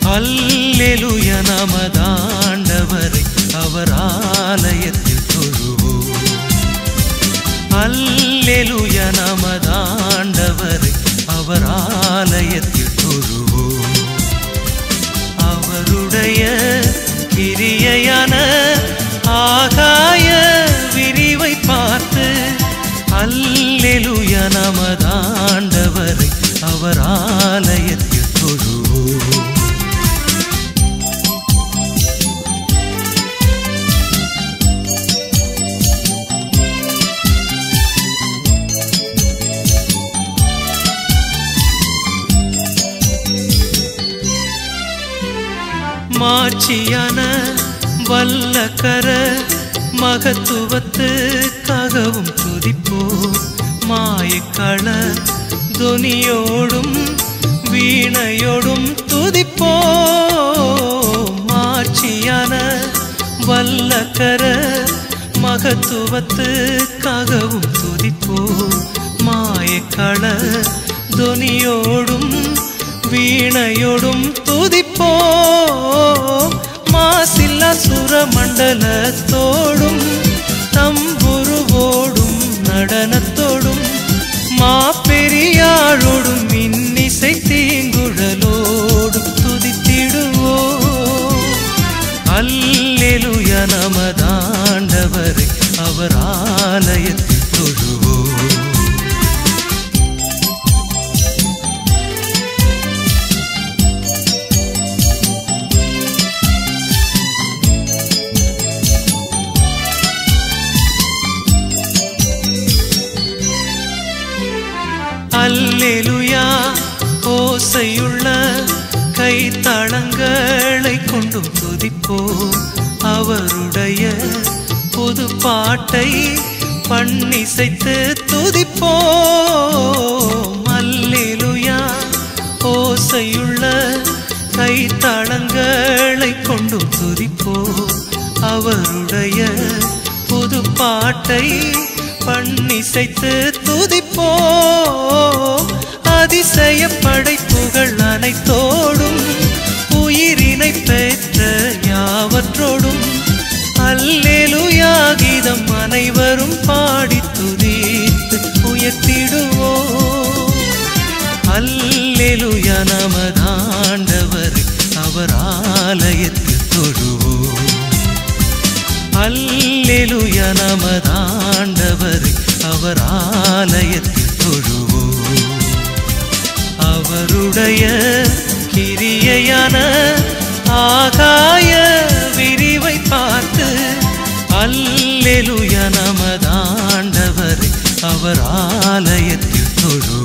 அல்லேலுய நமதாண்டவரை அவர் ஆலயத்தில் தொழுவோம் அல்லேலுய நமதாண்டவரை அவர் ஆலயத்தில் தொழுவோம் அவருடைய கிரியையான ஆகாய விரிவை பார்த்து அல்லேலுய நமதாண்டவரை அவர் ஆலயத்தில் தொழுவோம் மாட்சியான வல்லக்கர மகத்துவத்துக்காகவும் துதிப்போ மாயக்கள துனியோடும் வீணையோடும் துதிப்போ மாட்சியான வல்லக்கர மகத்துவத்துக்காகவும் துதிப்போ மாயக்கள துனியோடும் வீணையோடும் துதிப்போ மாசில்ல சுரமண்டலத்தோடும் தம்புருவோடும் நடனத்தோடும் மாப்பெரியாளோடும் இன்னிசை தீங்குழலோடும் துதித்திடுவோ அல்லேலுய நமதாண்டவரை அவர் ஆலயத்தில் தொழுவோம் அல்லேலுயா ஓசையுள்ள கைத்தளங்களை கொண்டும் துதிப்போ அவருடைய புது பாட்டை பண்ணிசைத்து துதிப்போ அல்லேலுயா ஓசையுள்ள கைத்தளங்களை கொண்டும் துதிப்போ அவருடைய புது பாட்டை பண்ணிசைத்து துதிப்போ அதிசய படைப்புகள் அனைத்தோடும் உயிரினை பெற்ற யாவற்றோடும் அல்லேலுயா கீதம் அனைவரும் பாடி துதித்து உயர்த்திடுவோ அல்லேலுயா நமதாண்டவர் அவர் ஆலயத்தில் தொழுவோம் அல்லேலுய நமதாண்டவர் அவர் ஆலயத்தில் தொழுவோம் அவருடைய கிரியையான ஆகாய விரிவை பார்த்து அல்லேலுய நமதாண்டவர் அவர் ஆலயத்தில் தொழு